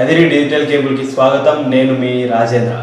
Kadiri digital కేబుల్కి స్వాగతం నేను మీ రాజేంద్ర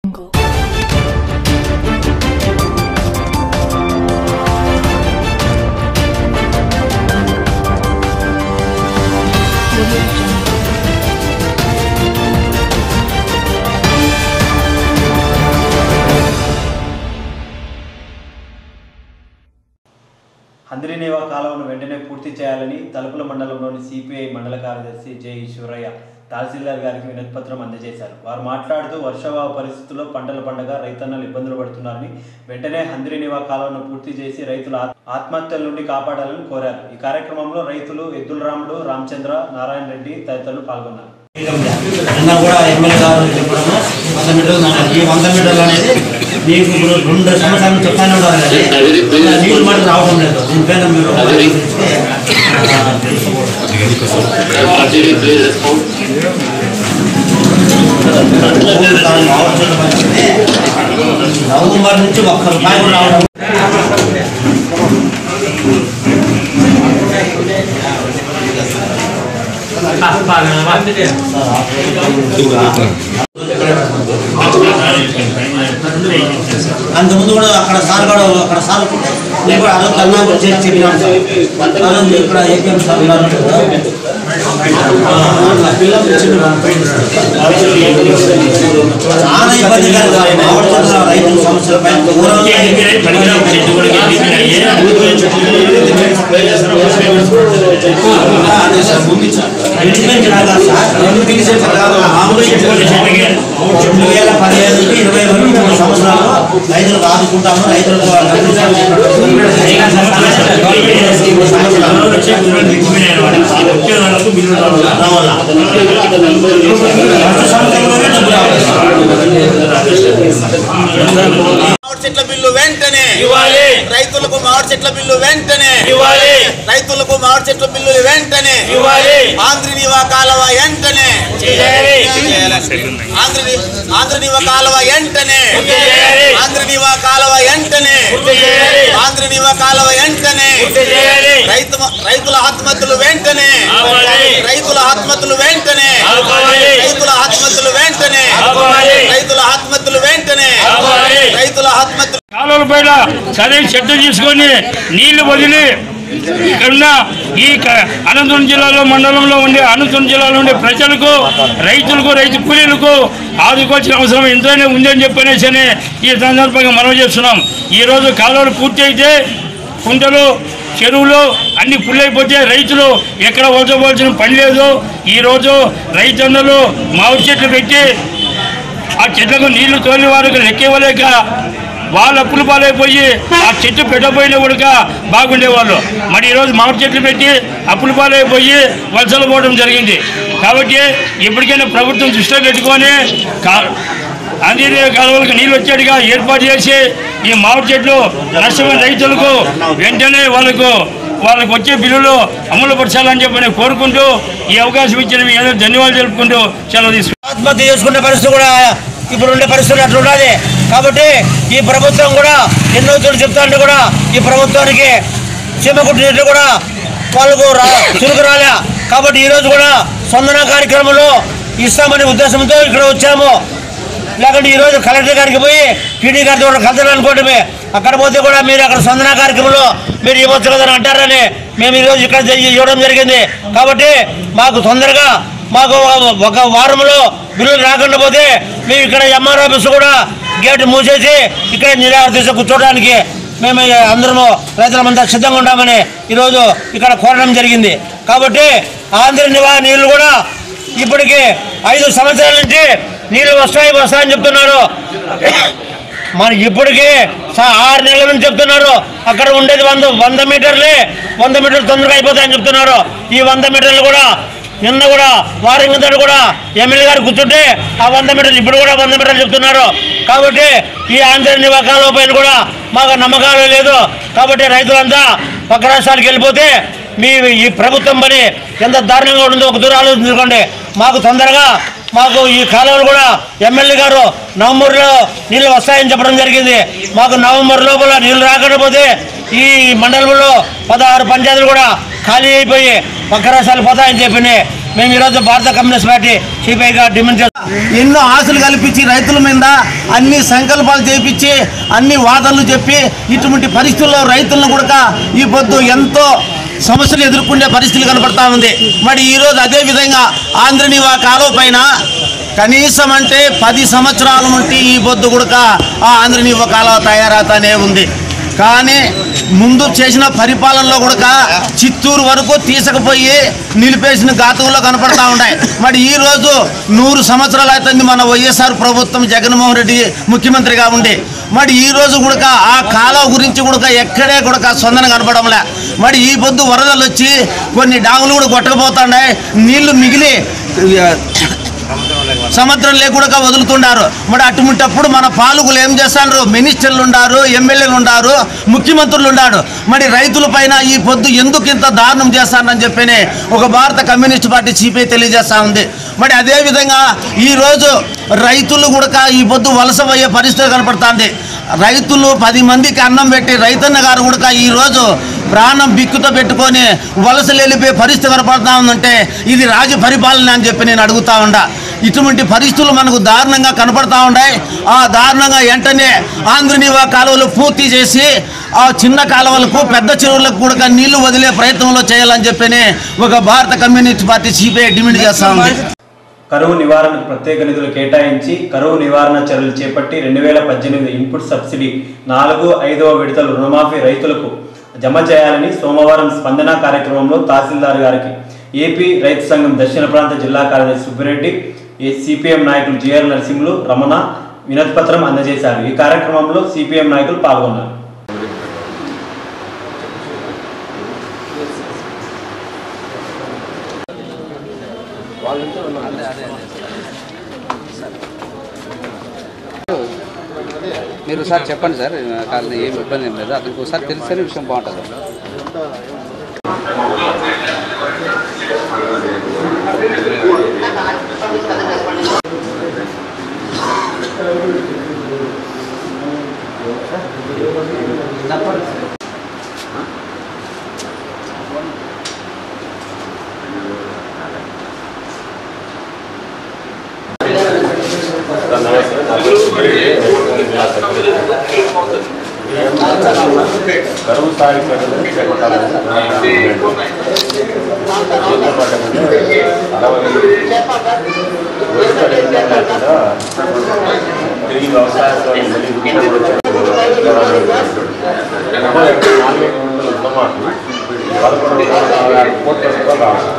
హంద్రీనేవా కాలువను వెంటనే పూర్తి చేయాలని తలుపుల మండలంలోని సిపిఐ మండల కార్యదర్శి జె ఈశ్వరయ్య తహసీల్దార్ గారికి వినతిపత్రం అందజేశారు వారు మాట్లాడుతూ వర్షాభావ పరిస్థితుల్లో పంటల పండగ రైతన్నలు ఇబ్బందులు పడుతున్నారని వెంటనే హంద్రీనేవా కాలువను పూర్తి చేసి రైతుల ఆత్- ఆత్మహత్యల నుండి కాపాడాలని కోరారు ఈ కార్యక్రమంలో రైతులు ఎద్దుల రాముడు రామచంద్ర నారాయణ రెడ్డి తదితరులు పాల్గొన్నారు నిన్న కూడా ఎమ్మెల్యే గారు చెప్పడము వంద మీటర్లు అన్నారు. ఈ వంద మీటర్లు అనేది మీకు ఇప్పుడు రెండు సంవత్సరాల నుంచి చెప్తానే ఉన్నారు కానీ ఇంకా నీళ్ళు మాట రావడం లేదు దీనిపైన మీరు ఆలోచించి, ఆ, దాని అవసరం మంచిది. నవంబర్ నుంచి ఒక్క రూపాయి కూడా రావడం అంతకుముందు కూడా అక్కడ సార్ కూడా అక్కడ సార్ నేను కూడా అదో కన్నా కూడా చేసి చెప్పినాను సార్ అదో ఇక్కడ ఏపీఎం సార్ ఉన్నారు కదా. ఆ, అట్లా పిల్లలు ఇచ్చిండు చాలా ఇబ్బంది కాదు సార్ మామిడి చెట్ల రైతుల సమస్యలపై రెండు వేల పదిహేను నుంచి ఇరవై వరకు మూడు సంవత్సరాలు రైతులకు ఆదుకుంటాము రైతులకు రావాలా ప్రతి సంవత్సరంలోనే డబ్బు రావాలి మామిడి చెట్ల బిల్లు వెంటనే ఇవ్వాలి. రైతులకు మామిడి చెట్ల బిల్లు వెంటనే ఇవ్వాలి. రైతులకు మామిడి చెట్ల బిల్లు వెంటనే ఇవ్వాలి. ఆంధ్రనీవా కాలువ వెంటనే చేయాలి. ఆంధ్రని ఆంధ్రనీవా కాలువ వెంటనే చేయాలి. ఆంధ్రనీవా కాలువ వెంటనే చేయాలి. ఆంధ్రనీవా కాలువ వెంటనే చేయాలి. రైతు రైతుల ఆత్మహత్యలు వెంటనే ఆపాలి. రైతుల ఆత్మహత్యలు వెంటనే ఆపాలి. రైతుల ఆత్మహత్యలు వెంటనే ఆపాలి. రైతుల ఆత్మహత్యలు వెంటనే ఆపాలి. రైతుల ఆత్మహత్యలు కాలువల పైన చదివి చెట్టు తీసుకొని నీళ్లు వదిలి ఇక్కడున్న ఈ క- అనంతపురం జిల్లాలో మండలంలో ఉండే అనంతపురం జిల్లాలో ఉండే ప్రజలకు రైతులకు రైతు కూలీలకు ఆదుకోవాల్సిన అవసరం ఎంతైనా ఉందని చెప్పనేసి ఈ సందర్భంగా మనం చేస్తున్నాం ఈరోజు కాలువలు పూర్తి అయితే కుంటలు చెరువులు అన్ని పుల్లైపోతే రైతులు ఎక్కడ వదలవలసిన పని లేదు ఈరోజు రైతన్నలు మామిడి చెట్లు పెట్టి ఆ చెట్లకు నీళ్లు తోలి వారికి లెక్కివ్వలేక వాళ్ళ అప్పులు పాలైపోయి ఆ చెట్టు పెట్టబోయినా కూడా బాగుండేవాళ్ళు మరి ఈరోజు మామిడి చెట్లు పెట్టి అప్పులు పాలైపోయి వలసలు పోవడం జరిగింది కాబట్టి ఇప్పటికైనా ప్రభుత్వం దృష్టిలో పెట్టుకొని కా అందిన కాలువలకు నీళ్ళు వచ్చేట్టుగా ఏర్పాటు చేసి ఈ మామిడి చెట్లు నష్టమైన రైతులకు వెంటనే వాళ్ళకు వాళ్ళకు వచ్చే బిల్లులు అమలు పరచాలని చెప్పి కోరుకుంటూ ఈ అవకాశం ఇచ్చిన మీ అందరూ ధన్యవాదాలు తెలుపుకుంటూ సెలవు తీసుకుంటాను ఆత్మహత్య చేసుకునే పరిస్థితి కూడా ఇప్పుడు ఉండే పరిస్థితి అట్లా ఉన్నది కాబట్టి ఈ ప్రభుత్వం కూడా ఎన్నో చోట్ల చెప్తా ఉంటే కూడా ఈ ప్రభుత్వానికి చీమ కుట్టినట్లు కూడా వాళ్ళకు రా చురుకు రాలే కాబట్టి ఈరోజు కూడా స్పందన కార్యక్రమంలో ఇస్తామనే ఉద్దేశంతో ఇక్కడ వచ్చాము లేకుంటే ఈరోజు కలెక్టర్ గారికి పోయి పీడీ గారితో కూడా కలచాలనుకోవడమే అక్కడ పోతే కూడా మీరు అక్కడ స్పందన కార్యక్రమంలో మీరు ఇవ్వచ్చు కదా అని అంటారని మేము ఈరోజు ఇక్కడ జరి- ఇవ్వడం జరిగింది కాబట్టి మాకు తొందరగా మాకు ఒక- ఒక వారంలో బిల్లులు రాకుండా పోతే మేము ఇక్కడ ఎంఆర్ ఆఫీస్ కూడా గేట్ మూసేసి ఇక్కడ నిరాహార తీసి కూర్చోవడానికి మేము అందరము రైతులమంతా సిద్ధంగా ఉంటామని ఈరోజు ఇక్కడ కోరడం జరిగింది కాబట్టి ఆంధ్ర నివా నీళ్లు కూడా ఇప్పటికి ఐదు సంవత్సరాల నుంచి నీళ్లు వస్తాయి వస్తాయని చెప్తున్నారు మరి ఇప్పటికి స- ఆరు నెలల నుంచి చెప్తున్నారు అక్కడ ఉండేది వంద వంద మీటర్లే వంద మీటర్లు తొందరగా అయిపోతాయని చెప్తున్నారు ఈ వంద మీటర్లు కూడా నిన్న కూడా వారం కింద కూడా ఎమ్మెల్యే గారు కూర్చుంటే ఆ వంద మీటర్లు ఇప్పుడు కూడా వంద మీటర్లు చెప్తున్నారు కాబట్టి ఈ ఆంధ్ర నివాకాల పైన కూడా మాకు నమ్మకాలు లేదు కాబట్టి రైతులంతా పక్క రాష్ట్రాలకు వెళ్ళిపోతే మీ ఈ ప్రభుత్వం పని ఎంత దారుణంగా ఉంటుందో ఒక దూరం ఆలోచించుకోండి మాకు తొందరగా మాకు ఈ కాలువలు కూడా ఎమ్మెల్యే గారు నవంబర్లో నీళ్ళు వస్తాయని చెప్పడం జరిగింది మాకు నవంబర్ లోపల నీళ్ళు రాకపోతే ఈ మండలంలో పదహారు పంచాయతీలు కూడా ఖాళీ అయిపోయి పక్క రాష్ట్రాలు పోతాయని చెప్పి మేము ఈరోజు భారత కమ్యూనిస్ట్ పార్టీ సిపిఐగా డిమాండ్ చేస్తాం ఎన్నో ఆశలు కల్పించి రైతుల మీద అన్ని సంకల్పాలు చేపించి అన్ని వాదనలు చెప్పి ఇటువంటి పరిస్థితుల్లో రైతులను కూడా ఈ పొద్దు ఎంతో సమస్యలు ఎదుర్కొనే పరిస్థితులు కనపడతా ఉంది మరి ఈరోజు అదే విధంగా ఆంధ్రనివా కాలువ పైన కనీసం అంటే పది సంవత్సరాల నుండి ఈ పొద్దు కూడా ఆ ఆంధ్రనివా కాలువ తయారవుతానే ఉంది కానీ ముందు చేసిన పరిపాలనలో కూడా చిత్తూరు వరకు తీసుకుపోయి నిలిపేసిన ఘాతంలో కనపడతా ఉన్నాయి మరి ఈ రోజు నూరు సంవత్సరాలు అవుతుంది మన వైఎస్ఆర్ ప్రభుత్వం జగన్మోహన్ రెడ్డి ముఖ్యమంత్రిగా ఉండి మరి ఈ రోజు కూడా ఆ కాలువ గురించి కూడా ఎక్కడే కూడా స్పందన కనపడంలే మరి ఈ పొద్దు వరదలు వచ్చి కొన్ని డాములు కూడా కొట్టకపోతున్నాయి నీళ్లు మిగిలి సముద్రం లేకుండా వదులుతున్నారు మరి అటువంటప్పుడు మన పాలకులు ఏం చేస్తారు మినిస్టర్లు ఉండారు ఎమ్మెల్యేలు ఉండారు ముఖ్యమంత్రులు ఉండారు మరి రైతుల పైన ఈ పొద్దు ఎందుకు ఇంత దారుణం చేస్తారని చెప్పని ఒక భారత కమ్యూనిస్ట్ పార్టీ సిపిఐ తెలియజేస్తా ఉంది మరి అదే విధంగా ఈ రోజు రైతులు కూడా ఈ పొద్దు వలస పోయే పరిస్థితి కనపడుతుంది రైతులు పది మందికి అన్నం పెట్టి రైతన్న గారు కూడా ఈ రోజు ప్రాణం బిక్కుతో పెట్టుకొని వలసలు వెళ్ళిపోయే పరిస్థితి కనపడతా ఉందంటే ఇది రాజు పరిపాలన అని చెప్పి నేను అడుగుతా ఉండా ఇటువంటి పరిస్థితులు మనకు దారుణంగా కనపడతా ఉన్నాయి ఆ దారుణంగా వెంటనే ఆంధ్రనీవా కాలువలు పూర్తి చేసి ఆ చిన్న కాలువలకు పెద్ద చెరువులకు కూడా నీళ్లు వదిలే ప్రయత్నంలో చేయాలని చెప్పని ఒక భారత కమ్యూనిస్ట్ పార్టీ సిపిఐ డిమాండ్ చేస్తా ఉంది కరువు నివారణకు ప్రత్యేక నిధులు కేటాయించి కరువు నివారణ చర్యలు చేపట్టి రెండు వేల పద్దెనిమిది ఇన్పుట్ సబ్సిడీ నాలుగు ఐదవ విడతలు రుణమాఫీ రైతులకు జమ చేయాలని సోమవారం స్పందన కార్యక్రమంలో తహసీల్దార్ గారికి ఏపీ రైతు సంఘం దక్షిణ ప్రాంత జిల్లా కార్యదర్శి సుబ్బిరెడ్డి ఏ సిపిఎం నాయకులు జిఆర్ నరసింహులు రమణ వినతిపత్రం అందజేశారు ఈ కార్యక్రమంలో సిపిఎం నాయకులు పాల్గొన్నారు మీరు ఒకసారి చెప్పండి సార్ కాదు ఏం ఇబ్బంది ఏం లేదు అతనికి ఒకసారి తెలిసిన విషయం బాగుంటుంది కరువు స్థాయి ప్రజలు చేపట్టాలని అరవై రోజులు లేకుండా తిరిగి వ్యవసాయంలో నాలుగు వందల రుణమాఫీ పదకొండు వందల నలభై ఆరు కోట్ల రూపాయలు రావాలి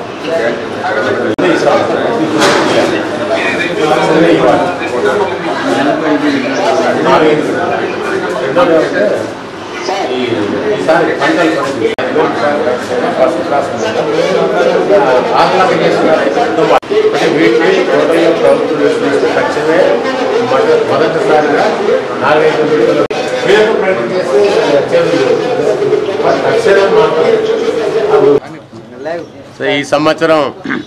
నాలుగైదు రెండోది అంటే ఈ ఈసారి పంటలు పండి ఫస్ట్ క్లాస్ ఆహ్లాదం చేస్తున్నారు అంటే వీటిని టోటల్గా ప్రభుత్వం చూస్తే తక్షణమే మొద- మొదటిసారిగా నాలుగైదు విడతలు వీళ్ళకు ప్రయత్నం చేసి చేతులు తక్షణం మాత్రం సో ఈ సంవత్సరం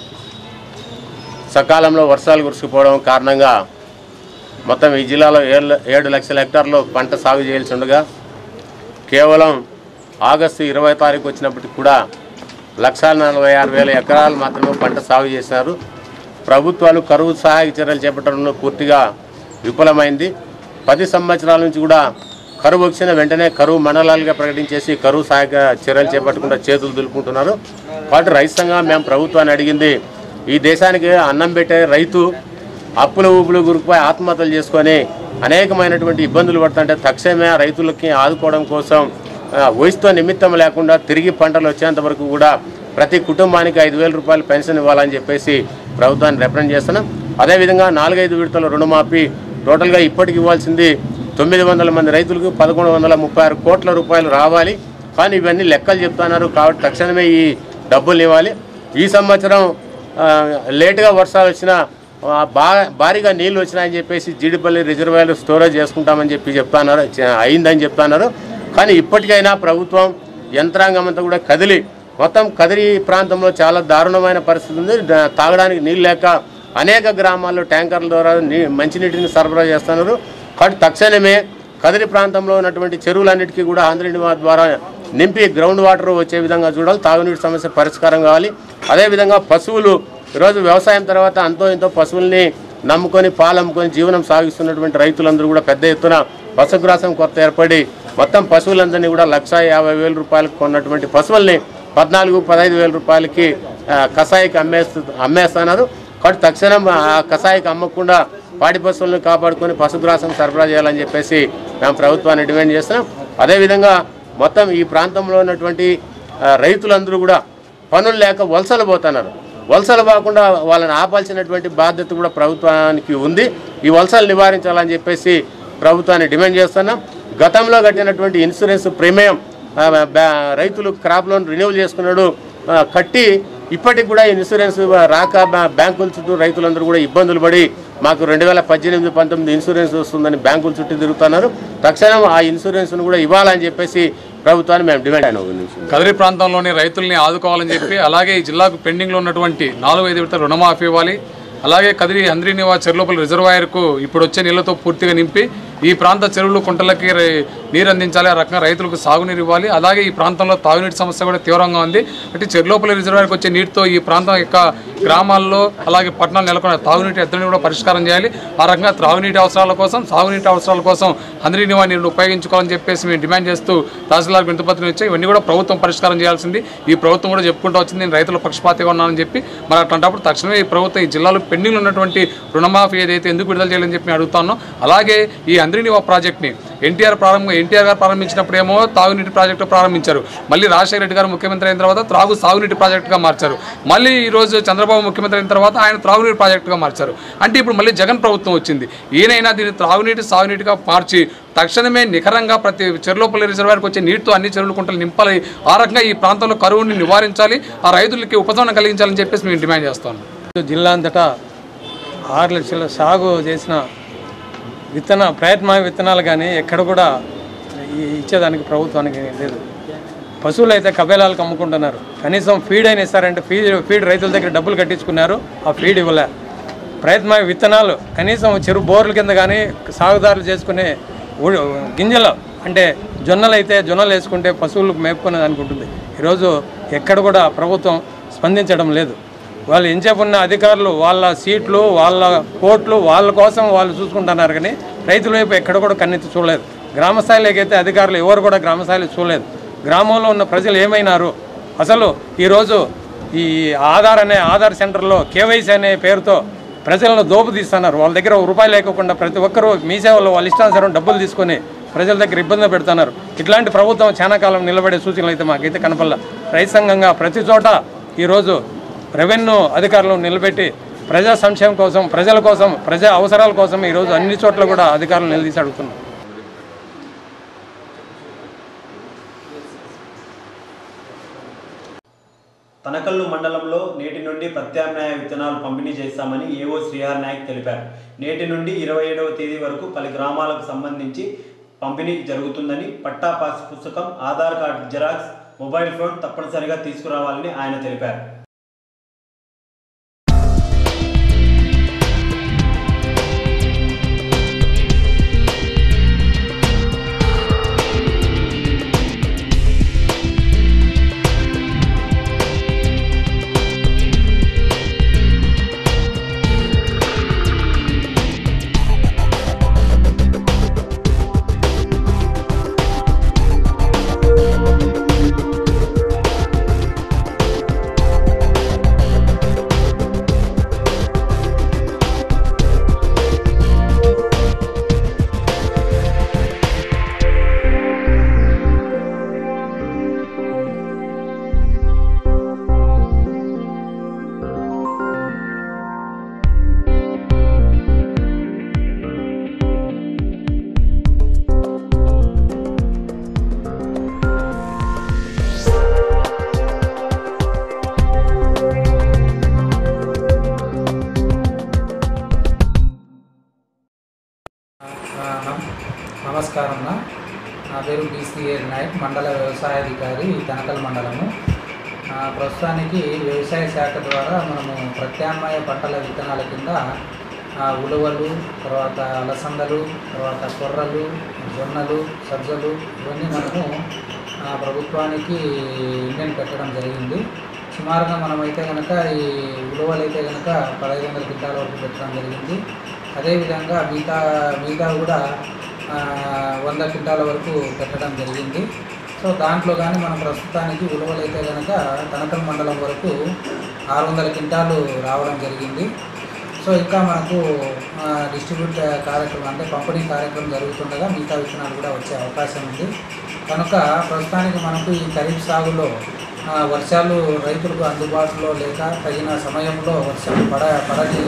సకాలంలో వర్షాలు కురుసుకుపోవడం కారణంగా మొత్తం ఈ జిల్లాలో ఏడు ఏడు లక్షల హెక్టార్లు పంట సాగు చేయాల్సి ఉండగా కేవలం ఆగస్టు ఇరవై తారీఖు వచ్చినప్పటికి కూడా లక్ష నలభై ఆరు వేల ఎకరాలు మాత్రమే పంట సాగు చేసినారు ప్రభుత్వాలు కరువు సహాయక చర్యలు చేపట్టడంలో పూర్తిగా విఫలమైంది పది సంవత్సరాల నుంచి కూడా కరువు వచ్చిన వెంటనే కరువు మండలాలుగా ప్రకటించేసి కరువు సహాయక చర్యలు చేపట్టకుండా చేతులు దులుపుకుంటున్నారు కాబట్టి రైతు సంఘం మేము ప్రభుత్వాన్ని అడిగింది ఈ దేశానికి అన్నం పెట్టే రైతు అప్పుల ఊపులు గురికిపోయి ఆత్మహత్యలు చేసుకొని అనేకమైనటువంటి ఇబ్బందులు పడుతుంటే తక్షణమే ఆ రైతులకి ఆదుకోవడం కోసం ఆ, వయసుతో నిమిత్తం లేకుండా తిరిగి పంటలు వచ్చేంత వరకు కూడా ప్రతి కుటుంబానికి ఐదు వేల రూపాయలు పెన్షన్ ఇవ్వాలని చెప్పేసి ప్రభుత్వాన్ని రిప్రజెంట్ చేస్తున్నాం అదేవిధంగా నాలుగైదు విడతల రుణమాఫీ టోటల్గా ఇప్పటికి ఇవ్వాల్సింది తొమ్మిది వందల మంది రైతులకు పదకొండు వందల ముప్పై ఆరు కోట్ల రూపాయలు రావాలి కానీ ఇవన్నీ లెక్కలు చెప్తున్నారు కాబట్టి తక్షణమే ఈ డబ్బులు ఇవ్వాలి ఈ సంవత్సరం ఆ, లేటుగా వర్షాలు వచ్చినా ఆ, బా భారీగా నీళ్ళు వచ్చినాయని చెప్పేసి జీడిపల్లి రిజర్వాయర్లు స్టోరేజ్ చేసుకుంటామని చెప్పి చెప్తున్నారు చ- అయిందని చెప్తున్నారు కానీ ఇప్పటికైనా ప్రభుత్వం యంత్రాంగం అంతా కూడా కదిలి మొత్తం కదిరి ప్రాంతంలో చాలా దారుణమైన పరిస్థితి ఉంది దా- తాగడానికి నీళ్ళు లేక అనేక గ్రామాల్లో ట్యాంకర్ల ద్వారా నీ మంచినీటిని సరఫరా చేస్తున్నారు కాబట్టి తక్షణమే కదిరి ప్రాంతంలో ఉన్నటువంటి చెరువులన్నిటికీ కూడా ఆంధ్రనివా ద్వారా నింపి గ్రౌండ్ వాటర్ వచ్చే విధంగా చూడాలి తాగునీటి సమస్య పరిష్కారం కావాలి అదేవిధంగా పశువులు ఈరోజు వ్యవసాయం తర్వాత అంతో ఇంతో పశువుల్ని నమ్ముకొని పాలు అమ్ముకొని జీవనం సాగిస్తున్నటువంటి రైతులందరూ కూడా పెద్ద ఎత్తున పశుగ్రాసం కొత్త ఏర్పడి మొత్తం పశువులందరినీ కూడా లక్ష యాభై వేల రూపాయలకు కొన్నటువంటి పశువుల్ని పద్నాలుగు పదహైదు వేల రూపాయలకి ఆ, కషాయికి అమ్మేస్తు అమ్మేస్తున్నారు కాబట్టి తక్షణం ఆ కషాయికి అమ్మకుండా పాడి పశువులను కాపాడుకొని పశుగ్రాసం సరఫరా చేయాలని చెప్పేసి మేము ప్రభుత్వాన్ని డిమాండ్ చేస్తున్నాం అదేవిధంగా మొత్తం ఈ ప్రాంతంలో ఉన్నటువంటి ఆ, రైతులందరూ కూడా పనులు లేక వలసలు పోతున్నారు వలసలు పోకుండా వాళ్ళని ఆపాల్సినటువంటి బాధ్యత కూడా ప్రభుత్వానికి ఉంది ఈ వలసలు నివారించాలని చెప్పేసి ప్రభుత్వాన్ని డిమాండ్ చేస్తున్నాం గతంలో కట్టినటువంటి ఇన్సూరెన్స్ ప్రీమియం ఆ, బ్యా- రైతులు క్రాప్ లోన్ రెన్యూవల్ చేసుకున్నాడు ఆ, కట్టి ఇప్పటికి కూడా ఇన్సూరెన్స్ రాక బ్యా- బ్యాంకుల చుట్టూ రైతులందరూ కూడా ఇబ్బందులు పడి మాకు రెండు వేల పద్దెనిమిది పంతొమ్మిది ఇన్సూరెన్స్ వస్తుందని బ్యాంకుల చుట్టూ తిరుగుతున్నారు తక్షణం ఆ ఇన్సూరెన్స్ను కూడా ఇవ్వాలని చెప్పేసి ప్రభుత్వాన్ని మేము డిమాండ్ అయిన ఒక నిమిషం కదిరి ప్రాంతంలోని రైతుల్ని ఆదుకోవాలని చెప్పి అలాగే ఈ జిల్లాకు పెండింగ్లో ఉన్నటువంటి నాలుగు ఐదు విడతల రుణమాఫీ ఇవ్వాలి అలాగే కదిరి హంద్రీనివా చెరులోపల రిజర్వాయర్కు ఇప్పుడు వచ్చే నీళ్లతో పూర్తిగా నింపి ఈ ప్రాంత చెరువులు కుంటలకి రై- నీరు అందించాలి ఆ రకంగా రైతులకు సాగునీరు ఇవ్వాలి అలాగే ఈ ప్రాంతంలో తాగునీటి సమస్య కూడా తీవ్రంగా ఉంది అంటే చెరులోపల రిజర్వాయర్కి వచ్చే నీటితో ఈ ప్రాంతం యొక్క గ్రామాల్లో అలాగే పట్టణాలు నెలకొన్న తాగునీటి ఎద్దడిని కూడా పరిష్కారం చేయాలి ఆ రకంగా త్రాగునీటి అవసరాల కోసం సాగునీటి అవసరాల కోసం హంద్రీనివా నీరును ఉపయోగించుకోవాలని చెప్పేసి మేము డిమాండ్ చేస్తూ తహసీల్దార్ వినతిపత్రం ఇచ్చాయి ఇవన్నీ కూడా ప్రభుత్వం పరిష్కారం చేయాల్సింది ఈ ప్రభుత్వం కూడా చెప్పుకుంటూ వచ్చింది నేను రైతుల పక్షపాతిగా ఉన్నానని చెప్పి మరి అట్లాంటప్పుడు తక్షణమే ఈ ప్రభుత్వం ఈ జిల్లాలో పెండింగ్లో ఉన్నటువంటి రుణమాఫీ ఏదైతే ఎందుకు విడుదల చేయాలని చెప్పి నేను అడుగుతాను అలాగే ఈ అంద్రినివా ప్రాజెక్ట్ని ఎన్టీఆర్ ప్రారంభం ఎన్టీఆర్ గారు ప్రారంభించినప్పుడు ఏమో తాగునీటి ప్రాజెక్టు ప్రారంభించారు మళ్ళీ రాజశేఖర రెడ్డి గారు ముఖ్యమంత్రి అయిన తర్వాత త్రాగు సాగునీటి ప్రాజెక్టుగా మార్చారు మళ్ళీ ఈ రోజు చంద్రబాబు ముఖ్యమంత్రి అయిన తర్వాత ఆయన త్రాగునీటి ప్రాజెక్టుగా మార్చారు అంటే ఇప్పుడు మళ్ళీ జగన్ ప్రభుత్వం వచ్చింది ఈయనైనా దీన్ని త్రాగునీటి సాగునీటిగా మార్చి తక్షణమే నిఖరంగా ప్రతి చెరులోపల్లి రిజర్వాయర్కి వచ్చే నీటితో అన్ని చెరువులు కుంటలు నింపాలి ఆ రకంగా ఈ ప్రాంతంలో కరువుని నివారించాలి ఆ రైతులకి ఉపశమనం కలిగించాలని చెప్పేసి మేము డిమాండ్ చేస్తాను జిల్లా అంతటా ఆరు లక్షల సాగు చేసిన విత్తన ప్రయత్న విత్తనాలు కానీ ఎక్కడ కూడా ఈ- ఇచ్చేదానికి ప్రభుత్వానికి లేదు పశువులు అయితే కబేలాలకు అమ్ముకుంటున్నారు కనీసం ఫీడ్ అయినా ఇస్తారంటే ఫీడ్ ఫీడ్ రైతుల దగ్గర డబ్బులు కట్టించుకున్నారు ఆ ఫీడ్ ఇవ్వలే ప్రయత్న విత్తనాలు కనీసం చెరువు బోర్ల కింద కానీ సాగుదారులు చేసుకునే ఉ- గింజలు అంటే జొన్నలు అయితే జొన్నలు వేసుకుంటే పశువులకు మేపుకునే దానికి ఉంటుంది ఈరోజు ఎక్కడ కూడా ప్రభుత్వం స్పందించడం లేదు వాళ్ళు ఎంచేపు ఉన్న అధికారులు వాళ్ళ సీట్లు వాళ్ళ కోట్లు వాళ్ళ కోసం వాళ్ళు చూసుకుంటున్నారు కానీ రైతుల వైపు ఎక్కడ కూడా కన్నెత్తి చూడలేదు గ్రామ స్థాయిలోకి అయితే అధికారులు ఎవరు కూడా గ్రామ స్థాయిలో చూడలేదు గ్రామంలో ఉన్న ప్రజలు ఏమైనారు అసలు ఈరోజు ఈ ఆధార్ అనే ఆధార్ సెంటర్లో కేవైసీ అనే పేరుతో ప్రజలను దోపు తీస్తున్నారు వాళ్ళ దగ్గర ఒక రూపాయి లేకుండా ప్రతి ఒక్కరూ మీ సేవలో వాళ్ళ ఇష్టానుసారం డబ్బులు తీసుకొని ప్రజల దగ్గర ఇబ్బంది పెడుతున్నారు ఇట్లాంటి ప్రభుత్వం చాలా కాలం నిలబడే సూచనలు అయితే మాకైతే కనపల్ల రైతు సంఘంగా ప్రతి చోట ఈరోజు రెవెన్యూ అధికారులను నిలబెట్టి ప్రజా సంక్షేమం కోసం ప్రజల కోసం ప్రజా అవసరాల కోసం ఈరోజు అన్ని చోట్ల కూడా అధికారులు నిలదీసి అడుగుతున్నారు తనకల్లు మండలంలో నేటి నుండి ప్రత్యామ్నాయ విత్తనాలు పంపిణీ చేస్తామని ఏఓ శ్రీహర్ నాయక్ తెలిపారు నేటి నుండి ఇరవై ఏడవ తేదీ వరకు పలు గ్రామాలకు సంబంధించి పంపిణీ జరుగుతుందని పట్టా పాస్ పుస్తకం Aadhaar card xerox mobile phone తప్పనిసరిగా తీసుకురావాలని ఆయన తెలిపారు ఆ, నమ- నమస్కారం అన్న. నా పేరు బీసీఏ నాయక్ మండల వ్యవసాయాధికారి తనకల్ మండలము ఆ, ప్రస్తుతానికి వ్యవసాయ శాఖ ద్వారా మనము ప్రత్యామ్నాయ పంటల విత్తనాల కింద ఆ, ఉలువలు తర్వాత అలసందలు తర్వాత కొర్రలు జొన్నలు సజ్జలు ఇవన్నీ మనము ఆ, ప్రభుత్వానికి ఇండియన్ పెట్టడం జరిగింది సుమారుగా మనమైతే కనుక ఈ ఉలువలు అయితే కనుక పదహైదు వందల క్వింటాల వరకు పెట్టడం జరిగింది అదేవిధంగా మిగతా మిగతా కూడా ఆ, వంద క్వింటాల వరకు పెట్టడం జరిగింది సో దాంట్లో కానీ మనం ప్రస్తుతానికి ఉలువలు అయితే కనుక తనకల్ మండలం వరకు ఆరు వందల క్వింటాలు రావడం జరిగింది సో ఇంకా మనకు డిస్ట్రిబ్యూట్ కార్యక్రమం అంటే పంపిణీ కార్యక్రమం జరుగుతుండగా మిగతా విత్తనాలు కూడా వచ్చే అవకాశం ఉంది కనుక ప్రస్తుతానికి మనకు ఈ ఖరీఫ్ సాగులో ఆ, వర్షాలు రైతులకు అందుబాటులో లేక తగిన సమయంలో వర్షాలు పడ పడని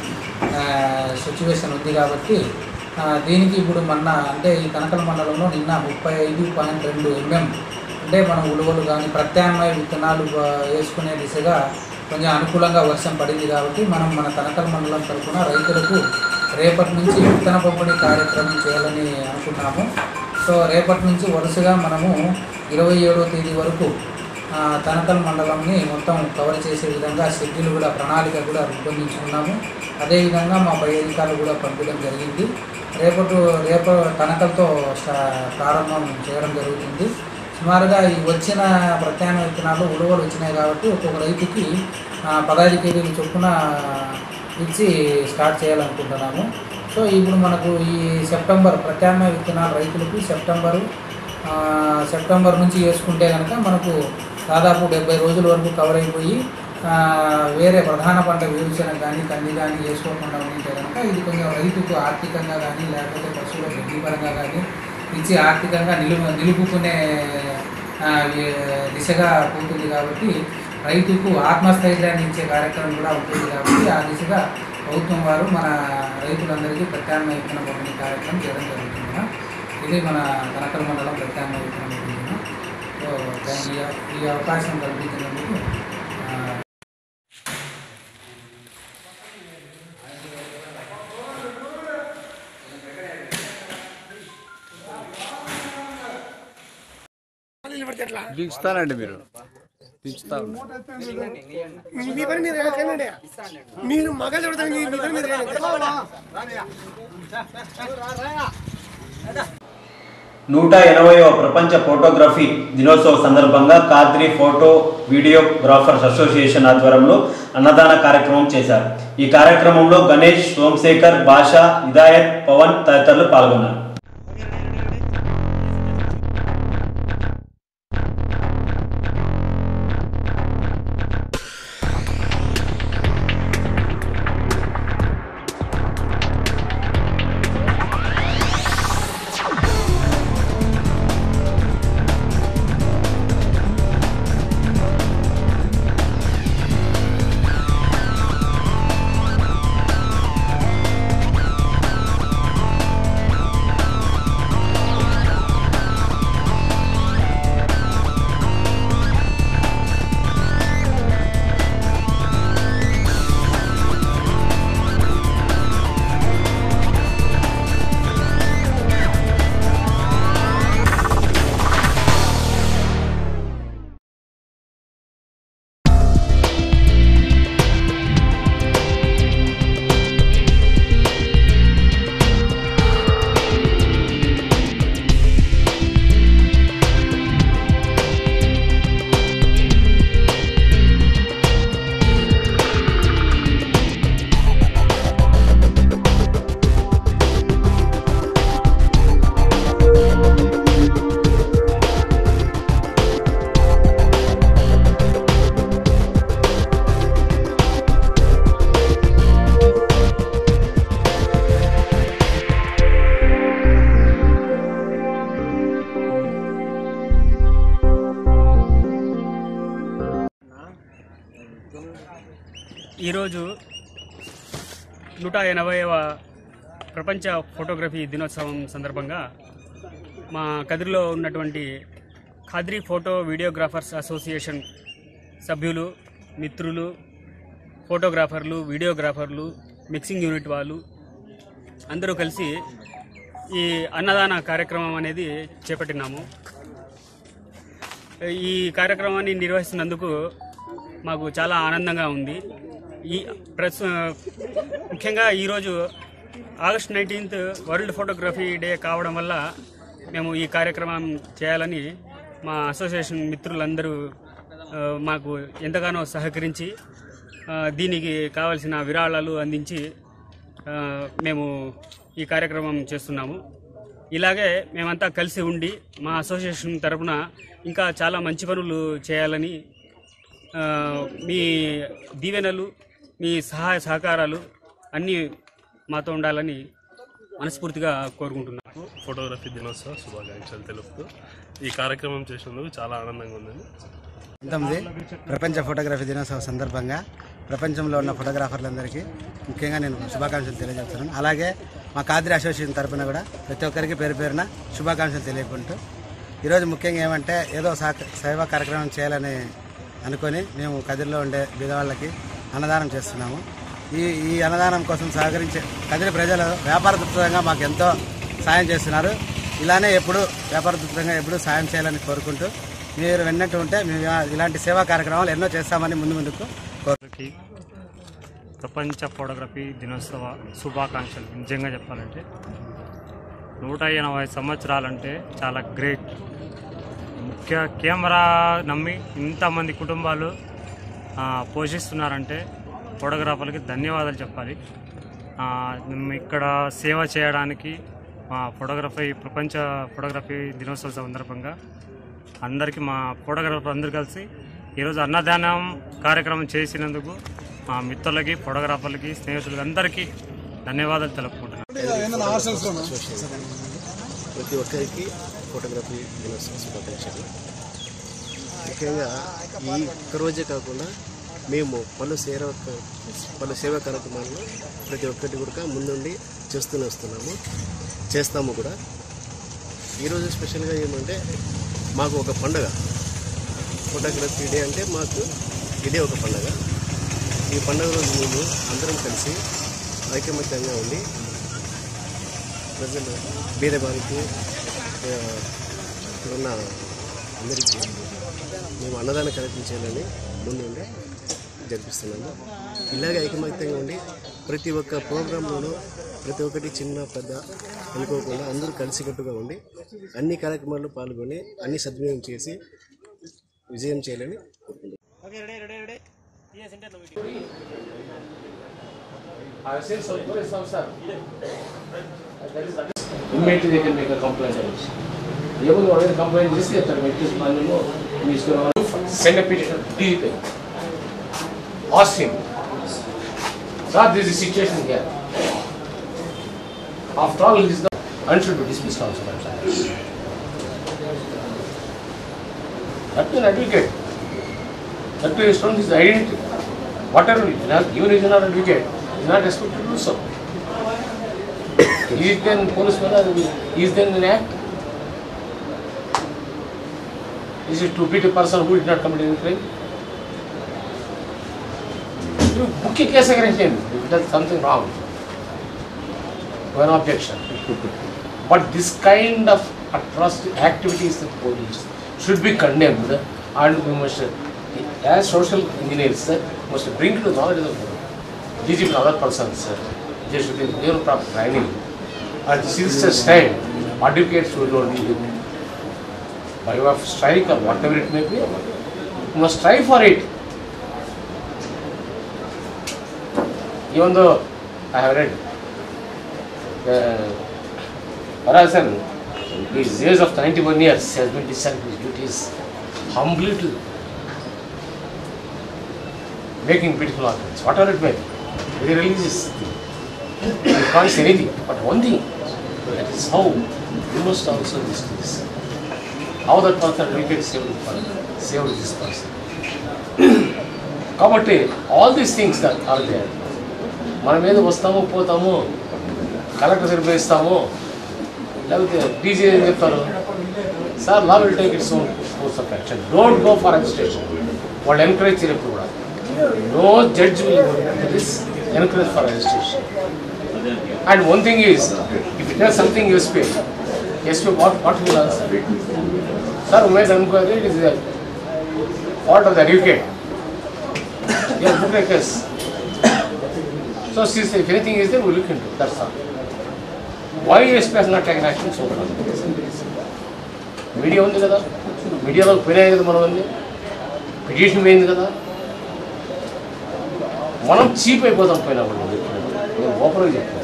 సిచ్యువేషన్ ఉంది కాబట్టి ఆ, దీనికి ఇప్పుడు మొన్న అంటే ఈ కనకల మండలంలో నిన్న ముప్పై ఐదు పాయింట్ రెండు ఎంఎం అంటే మనం ఉలువలు కానీ ప్రత్యామ్నాయ విత్తనాలు ఆ, వేసుకునే దిశగా కొంచెం అనుకూలంగా వర్షం పడింది కాబట్టి మనం మన కనకల మండలం తరఫున రైతులకు రేపటి నుంచి విత్తన పంపిణీ కార్యక్రమం చేయాలని అనుకున్నాము సో రేపటి నుంచి వరుసగా మనము ఇరవై ఏడో తేదీ వరకు ఆ, తనకల్ మండలంని మొత్తం కవర్ చేసే విధంగా షెడ్యూల్ కూడా ప్రణాళిక కూడా రూపొందించుకున్నాము అదేవిధంగా మా పై అధికారులు కూడా పంపడం జరిగింది రేపటి రేపు తనకలతో స్టా- ప్రారంభం చేయడం జరుగుతుంది సుమారుగా ఈ వచ్చిన ప్రత్యామ్నాయ విత్తనాలు ఉలువలు వచ్చినాయి కాబట్టి ఒక్కొక్క రైతుకి ఆ, పదహైదు కేజీలు చొప్పున ఇచ్చి స్టార్ట్ చేయాలనుకుంటున్నాము సో ఇప్పుడు మనకు ఈ సెప్టెంబర్ ప్రత్యామ్నాయ విత్తనాలు రైతులకు సెప్టెంబరు ఆ, సెప్టెంబర్ నుంచి వేసుకుంటే కనుక మనకు దాదాపు డెబ్బై రోజుల వరకు కవర్ అయిపోయి ఆ, వేరే ప్రధాన పంట వేరుశనగ కానీ కంది కానీ వేసుకోకుండా ఉంటే కనుక ఇది కొంచెం రైతుకు ఆర్థికంగా కానీ లేకపోతే పశువుల వృద్ధి పరంగా కానీ ఇచ్చి ఆర్థికంగా నిలుపు నిలుపుకునే ఆ, ఏ- దిశగా పోతుంది కాబట్టి రైతుకు ఆత్మస్థైర్యాన్ని ఇచ్చే కార్యక్రమం కూడా ఉంటుంది కాబట్టి ఆ దిశగా ప్రభుత్వం వారు మన రైతులందరికీ ప్రత్యామ్నాయ విత్తన పంపిణీ కార్యక్రమం చేయడం జరుగుతుంది ఇది మన కనకల మండలం ప్రత్యామ్నాయ విత్తన పంపిణీ సో దాని ఈ- ఈ అవకాశం కల్పించినందుకు ఆ, దించుతానండి మీరు దించుతా మీ పని మీరు వెళ్ళకండి మీరు మగలు చూడతాను మీ మీ పని మీరు నూట ఎనభైవ ప్రపంచ ఫోటోగ్రఫీ దినోత్సవ సందర్భంగా కాద్రి ఫోటో వీడియోగ్రాఫర్స్ అసోసియేషన్ ఆధ్వర్యంలో అన్నదాన కార్యక్రమం చేశారు ఈ కార్యక్రమంలో గణేష్ సోమశేఖర్ భాషా హిదాయత్ పవన్ తదితరులు పాల్గొన్నారు ఈరోజు నూట ఎనభైవ ప్రపంచ ఫోటోగ్రఫీ దినోత్సవం సందర్భంగా మా కదిరిలో ఉన్నటువంటి ఖాద్రి ఫోటో వీడియోగ్రాఫర్స్ అసోసియేషన్ సభ్యులు మిత్రులు ఫోటోగ్రాఫర్లు వీడియోగ్రాఫర్లు మిక్సింగ్ యూనిట్ వాళ్ళు అందరూ కలిసి ఈ అన్నదాన కార్యక్రమం అనేది చేపట్టినాము ఈ కార్యక్రమాన్ని నిర్వహిస్తున్నందుకు మాకు చాలా ఆనందంగా ఉంది ఈ ప్రస్తు ముఖ్యంగా ఈరోజు August nineteenth world photography day కావడం వల్ల మేము ఈ కార్యక్రమం చేయాలని మా అసోసియేషన్ మిత్రులందరూ ఆ, మాకు ఎంతగానో సహకరించి ఆ, దీనికి కావలసిన విరాళాలు అందించి ఆ, మేము ఈ కార్యక్రమం చేస్తున్నాము ఇలాగే మేమంతా కలిసి ఉండి మా అసోసియేషన్ తరపున ఇంకా చాలా మంచి పనులు చేయాలని ఆ, మీ దీవెనలు మీ సహాయ సహకారాలు అన్నీ మాతో ఉండాలని మనస్ఫూర్తిగా కోరుకుంటున్నాను ఫోటోగ్రఫీ దినోత్సవ శుభాకాంక్షలు తెలుపుతూ ఈ కార్యక్రమం చేసినందుకు చాలా ఆనందంగా ఉందండి పంతొమ్మిది ప్రపంచ ఫోటోగ్రఫీ దినోత్సవం సందర్భంగా ప్రపంచంలో ఉన్న ఫోటోగ్రాఫర్లందరికీ ముఖ్యంగా నేను శుభాకాంక్షలు తెలియజేస్తున్నాను అలాగే మా కాద్రి అసోసియేషన్ తరపున కూడా ప్రతి ఒక్కరికి పేరు పేరున శుభాకాంక్షలు తెలియకుంటూ ఈరోజు ముఖ్యంగా ఏమంటే ఏదో సహక సేవా కార్యక్రమం చేయాలని అనుకొని మేము కదిరిలో ఉండే బీదవాళ్ళకి అన్నదానం చేస్తున్నాము ఈ ఈ అన్నదానం కోసం సహకరించే కదిరి ప్రజలు వ్యాపార దృక్పథంగా మాకు ఎంతో సాయం చేస్తున్నారు ఇలానే ఎప్పుడు వ్యాపార దృక్పథంగా ఎప్పుడు సాయం చేయాలని కోరుకుంటూ మీరు వెన్నట్టు ఉంటే మేము ఇలాంటి సేవా కార్యక్రమాలు ఎన్నో చేస్తామని ముందు ముందుకు కోరు ప్రపంచ ఫోటోగ్రఫీ దినోత్సవ శుభాకాంక్షలు నిజంగా చెప్పాలంటే నూట ఎనభై సంవత్సరాలంటే చాలా గ్రేట్ ముఖ్య కెమెరా నమ్మి ఇంతమంది కుటుంబాలు ఆ, పోషిస్తున్నారంటే ఫోటోగ్రాఫర్లకి ధన్యవాదాలు చెప్పాలి ఆ, మేము ఇక్కడ సేవ చేయడానికి మా ఫోటోగ్రఫీ ప్రపంచ ఫోటోగ్రఫీ దినోత్సవ సందర్భంగా అందరికీ మా ఫోటోగ్రాఫర్ అందరు కలిసి ఈరోజు అన్నదానం కార్యక్రమం చేసినందుకు మా మిత్రులకి ఫోటోగ్రాఫర్లకి స్నేహితులకి అందరికీ ధన్యవాదాలు తెలుపుకుంటున్నాను ప్రతి ఒక్కరికి ఫోటోగ్రఫీ దినోత్సవ శుభాకాంక్షలు ముఖ్యంగా ఈ ఒక్క రోజే కాకుండా మేము పలు సేవ పలు సేవా కార్యక్రమాలను ప్రతి ఒక్కటి కూడా ముందుండి చేస్తూనే వస్తున్నాము చేస్తాము కూడా ఈరోజు స్పెషల్గా ఏమంటే మాకు ఒక పండగ ఫోటోగ్రఫీ డే అంటే మాకు ఇదే ఒక పండగ ఈ పండుగ రోజు మేము అందరం కలిసి ఐకమత్యంగా ఉండి ప్రజలు బీదవారికి ఆ, ఇక్కడున్న అందరికీ మేము అన్నదాన కార్యక్రమం చేయాలని ముందుండి జరిపిస్తున్నాము ఇలాగే ఐకమత్యంగా ఉండి ప్రతి ఒక్క ప్రోగ్రాంలోనూ ప్రతి ఒక్కటి చిన్న పెద్ద అనుకోకుండా అందరూ కలిసికట్టుగా ఉండి అన్ని కార్యక్రమాల్లో పాల్గొని అన్ని సద్వినియోగం చేసి విజయం చేయాలని కోరుకుంటున్నాను I will say so, what is some sir? That is, that is. Immediately they can make a complaint on this. Even already complaint this year, that make this man, you know, he is going to send a petition to DP. Ask him. Sir, this is the situation here. After all, this is the, and should be dismissed also by sir. That is an advocate. That is from his identity. Whatever, he is not- even if he is not advocate, he is not expected to do so. He is then policeman or he is then an act. Is it to beat a person who did not commit any crime? You book a case against him if he does something wrong. One objection. But this kind of atrocity activities of police should be condemned and we must, as social engineers, must bring to the knowledge of the DGP and other persons, they should be given proper training. And since the time, advocates will only by way of strike or whatever it may be, you must strive for it. Even though I have read uh, Parasan, his age of 91 years has been discharged his duties humbly to making beautiful ornaments, whatever it may be, very religious thing. You can't say anything, but one thing, that is how you must also discuss how that person will get saved, for- saved this person. కాబట్టి all these things that are there మన మీద వస్తాము పోతాము collector సరిపోయిస్తాము లేకపోతే DG ఏం చెప్తారు sir law will take its own course of action don't go for administration వాళ్ళు encourage చేయలేదు కూడా no judge will this encourage for administration and one thing is if it has something SP SP what what will answer sir Umesh enquiry it is what of the advocate yes book like this so since if anything is there we look into it, that's all why SP has not taken action so far media ఉంది కదా మీడియాలో పోయినాయి కదా మనం ఉంది petition పోయింది కదా మనం చీప్ అయిపోతాం పోయినప్పుడు నువ్వు చెప్పినట్టు. నేను ఓపెన్గా చెప్తాను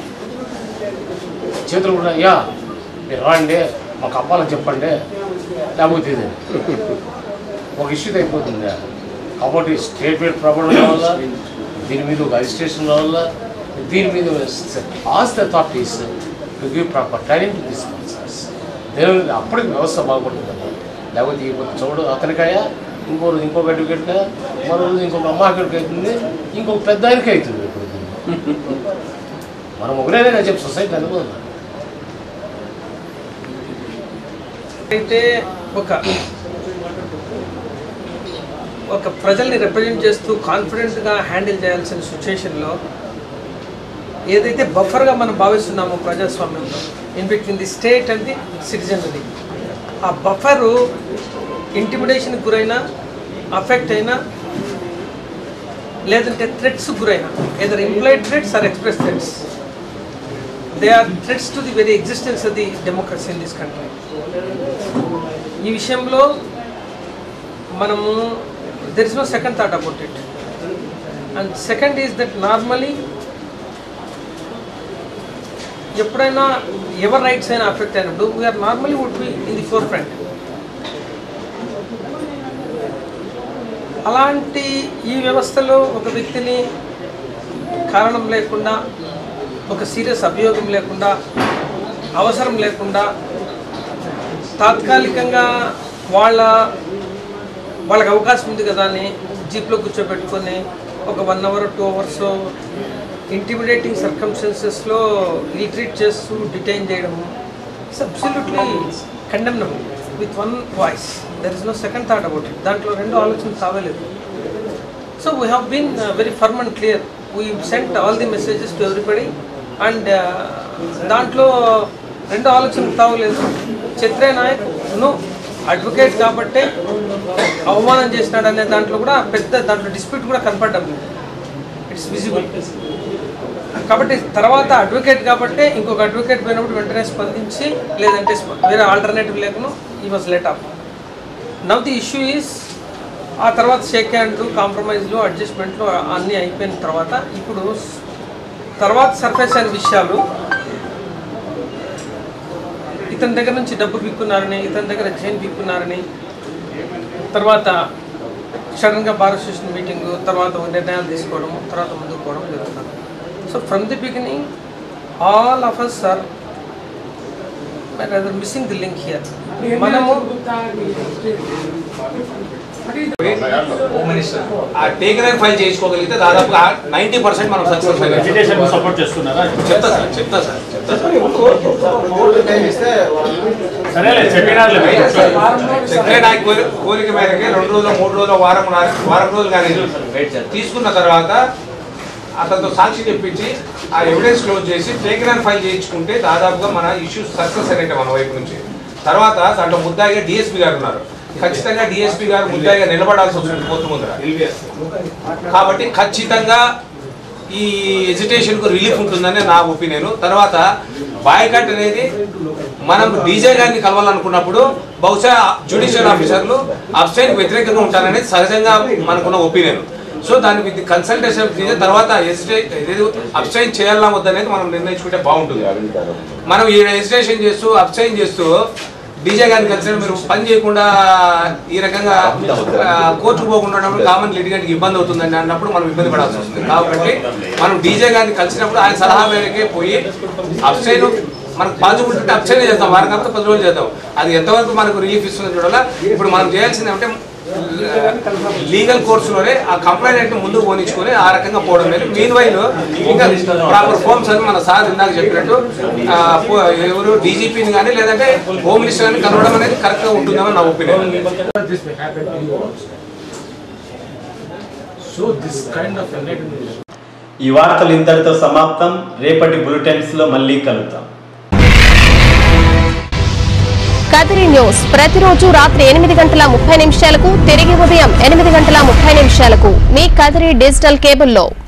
చేతులు కూడా యా మీరు రాండి మాకు అప్పాలని చెప్పండి లేకపోతే ఇది ఒక ఇష్యూ అయిపోతుంది కాబట్టి స్టేట్ మీద ప్రాబ్లం వల్ల దీని మీద ఒక అజిస్ట్రేషన్ వల్ల దీని మీద as the thought to give proper training to this concerns నేను అప్పటికి వ్యవస్థ బాగుపడుతుంది కదా లేకపోతే ఈ పొద్దు చూడు అతనికాయ ఇంకో రోజు ఇంకొక అడ్వకేట్ మరో రోజు ఇంకొక అమ్మ అక్కడికి అవుతుంది ఇంకొక పెద్ద ఆయనకి అవుతుంది ఇప్పుడు మనం ఒకరేనే కదా చెప్పి సొసైటీ అనుకుందాం అయితే ఒక ఒక ప్రజల్ని రిప్రజెంట్ చేస్తూ కాన్ఫిడెంట్గా హ్యాండిల్ చేయాల్సిన సిచ్యుయేషన్లో ఏదైతే బఫర్గా మనం భావిస్తున్నామో ప్రజాస్వామ్యంలో in between the state and the citizen అది ఆ బఫరు ఇంటిమిడేషన్కి గురైనా అఫెక్ట్ అయినా లేదంటే థ్రెట్స్ గురైనా either implied threats or express threats they are threats to the very existence of the democracy in this country ఈ విషయంలో మనము there is no second thought about it and second is that normally ఎప్పుడైనా ఎవరి rights అయినా affect అయినప్పుడు we are normally would be in the forefront అలాంటి ఈ వ్యవస్థలో ఒక వ్యక్తిని కారణం లేకుండా ఒక సీరియస్ అభియోగం లేకుండా అవసరం లేకుండా తాత్కాలికంగా వాళ్ళ వాళ్ళకి అవకాశం ఉంది కదా అని జీప్లో కూర్చోబెట్టుకొని ఒక one hour two hours intimidating సర్కమ్స్టెన్సెస్లో రీట్రీట్ చేస్తూ డిటైన్ చేయడము it's absolutely condemnable with one voice there is no second thought about it దాంట్లో రెండు ఆలోచన కావలేదు so we have been very firm and clear we sent all the messages to everybody and దాంట్లో రెండు ఆలోచన తావలేదు చిత్రే నాయక్ ను అడ్వకేట్ కాబట్టే అవమానం చేసినాడు అనే దాంట్లో కూడా పెద్ద దాంట్లో డిస్ప్యూట్ కూడా కనపడడం లేదు ఇట్స్ విజిబుల్ కాబట్టి తర్వాత అడ్వకేట్ కాబట్టే ఇంకొక అడ్వకేట్ పోయినప్పుడు వెంటనే స్పందించి లేదంటే స్ప- వేరే ఆల్టర్నేటివ్ లేకను ఈ was let up now the issue is ఆ తర్వాత షేక్ హ్యాండ్లు కాంప్రమైజ్లు అడ్జస్ట్మెంట్లు అన్నీ అయిపోయిన తర్వాత ఇప్పుడు స్- తర్వాత సర్ఫేస్ అయిన విషయాలు ఇతని దగ్గర నుంచి డబ్బు పిక్కున్నారని ఇతని దగ్గర చైన్ పిక్కున్నారని తర్వాత సడన్గా బార్ అసోసియేషన్ మీటింగ్ తర్వాత ఒక నిర్ణయాలు తీసుకోవడం తర్వాత ముందుకు పోవడం జరుగుతుంది so from the beginning all of us sir missing the link here మనము హోమ్ మినిస్టర్ ఆ టేకన్ ఫైల్ చేసుకోగలిగితే దాదాపుగా నైన్టీ పర్సెంట్ మనం సక్సెస్ సపోర్ట్ చేస్తున్నారా చెప్తా సార్ చెప్తా సార్ చెప్తా సార్ సరేలే చెప్పినారులే మీరు. చక్రే నాయక్ కోరి- కోరిక మేరకి రెండు రోజులు మూడు రోజులు వారం నా- వారం రోజులు కానీ తీసుకున్న తర్వాత అతనితో సాక్షి చెప్పించి ఆ ఎవిడెన్స్ క్లోజ్ చేసి టేకన్ ఫైల్ చేయించుకుంటే దాదాపుగా మన ఇష్యూస్ సక్సెస్ అనేట మన వైపు నుంచి తర్వాత దాంట్లో ముద్దాయిగా డిఎస్పీ గారు ఉన్నారు ఖచ్చితంగా డిఎస్పీ గారు ముద్దాయిగా నిలబడాల్సి వస్తుంది కోర్టు ముందర కాబట్టి ఖచ్చితంగా ఈ ఎజిటేషన్ కు రిలీఫ్ ఉంటుందని నా ఒపీనియన్ తర్వాత బాయ్కట్ అనేది మనం డీజే గారిని కలవాలనుకున్నప్పుడు బహుశా జ్యుడిషియల్ ఆఫీసర్లు అబ్స్టైన్ వ్యతిరేకంగా ఉంటారనేది సహజంగా మనకున్న ఒపీనియన్ సో దాని విత్ కన్సల్టేషన్ తర్వాత అబ్స్టైన్ చేయాలా వద్దనేది మనం నిర్ణయించుకుంటే బాగుంటుంది మనం ఈ ఎజిటేషన్ చేస్తూ అబ్స్టైన్ చేస్తూ డీజే గారిని కలిసి మీరు పని చేయకుండా ఈ రకంగా ఆ, కోర్టుకు పోకుండా ఉన్నప్పుడు కామన్ లిటిగెంట్కి ఇబ్బంది అవుతుందని అన్నప్పుడు మనం ఇబ్బంది పడాల్సి వస్తుంది కాబట్టి మనం డీజే గారిని కలిసినప్పుడు ఆయన సలహా మేరకే పోయి అబ్స్టైన్ మనకు పాజిబుల్ ఉంటే అబ్స్టైన్ చేద్దాం వారం కాకపోతే పది రోజులు చేద్దాం అది ఎంతవరకు మనకు రిలీఫ్ ఇస్తుందో చూడాలా ఇప్పుడు మనం చేయాల్సింది అంటే లీగల్ కోర్సులోనే ఆ కంప్లైంట్ ముందుకు పోనించుకొని ఆ రకంగా పోవడం లేదు మీన్ వైల్ ఇంకా ప్రాపర్ ఫార్మ్స్ అని మన సార్ ఇందాక చెప్పినట్టు ఆ, పో- ఎవరు డీజీపీని కానీ లేదంటే హోమ్ మినిస్టర్ గారిని కలవడం అనేది కరెక్ట్ గా ఉంటుందని నా opinion So this kind of enlightenment ఈ వార్తలు ఇంతటితో సమాప్తం రేపటి బులెటిన్స్ లో మళ్ళీ కలుద్దాం కదిరి న్యూస్ ప్రతిరోజు రాత్రి ఎనిమిది గంటల ముప్పై నిమిషాలకు తిరిగి ఉదయం ఎనిమిది గంటల ముప్పై నిమిషాలకు మీ కదిరి డిజిటల్ కేబుల్లో